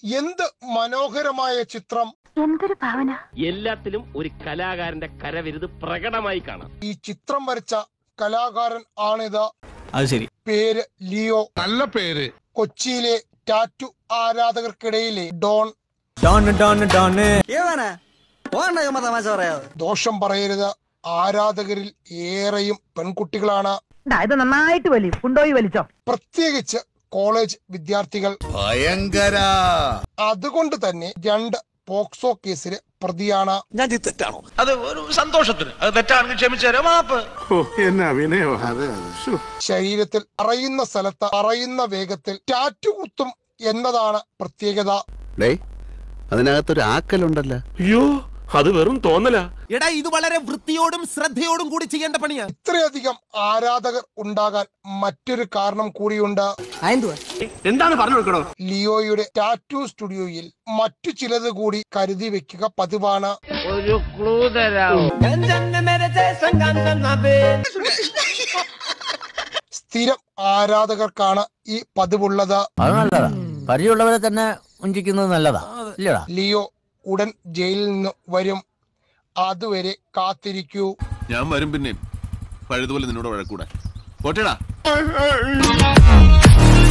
എന്ത് മനോഹരമായ ചിത്രം എന്തൊരു ഭാവന എല്ലാത്തിലും ഒരു കലാകാരന്റെ കരവിരുത് പ്രകടമായി കാണാം ഈ ചിത്രം വരച്ച കലാകാരൻ ആണിത് അത് ശരി പേര് ലിയോ നല്ല പേര് കൊച്ചിയിലെ ടാറ്റു ആരാധകർക്കിടയിലെ ഡോൺ ഡോൺ ഡോൺ ഡോൺ ഏതാണ് പോകണ്ട ചുമ്മാ തമാശ പറയാതെ ദോഷം പറയരുത് ആരാധകരിൽ ഏറെയും പെൺകുട്ടികളാണ് ഇത് നന്നായിട്ട് വലി കൊണ്ടുപോയി വലിച്ചോ പ്രത്യേകിച്ച് കോളേജ് വിദ്യാർത്ഥികൾ ഭയങ്കര അതുകൊണ്ട് തന്നെ രണ്ട് പോക്സോ കേസില് പ്രതിയാണ് അത് ഒരു സന്തോഷത്തിന് അത് തെറ്റാണെങ്കിൽ ക്ഷമിച്ചു തരാം മാപ്പ് എന്നാ വിനയോ ശരീരത്തിൽ അറിയുന്ന സ്ഥലത്ത് അറിയുന്ന വേഗത്തിൽ ടാറ്റു കുത്തും എന്നതാണ് പ്രത്യേകത അതിനകത്തൊരു ആക്കലുണ്ടല്ലോ അയ്യോ അത് വെറും തോന്നല എടാ ഇത് വളരെ വൃത്തിയോടും ശ്രദ്ധയോടും കൂടി ചെയ്യേണ്ട പണിയാ ഇത്രയധികം ആരാധകർ ഉണ്ടാകാൻ മറ്റൊരു കാരണം കൂടിയുണ്ട് എന്താണ് പറഞ്ഞു കൊടുക്കണോ ലിയോയുടെ ടാറ്റു സ്റ്റുഡിയോയിൽ മറ്റു ചിലത് കൂടി കരുതി വെക്കുക പതിവാണ് ഒരു ക്ലൂ തരാമോ സ്ഥിരം ആരാധകർക്കാണ് ഈ പതിവുള്ളത് അത് നല്ലതാ പരിചയമുള്ളവരെ തന്നെ ഉഞ്ചിക്കുന്നത് നല്ലതാ ഇല്ലടാ ലിയോ ഉടൻ ജയിലിൽ നിന്ന് വരും അതുവരെ കാത്തിരിക്കൂ ഞാൻ വരും പിന്നെ പഴുതുപോലെ നിന്നോട് വഴക്കൂടെ പോട്ടേടാ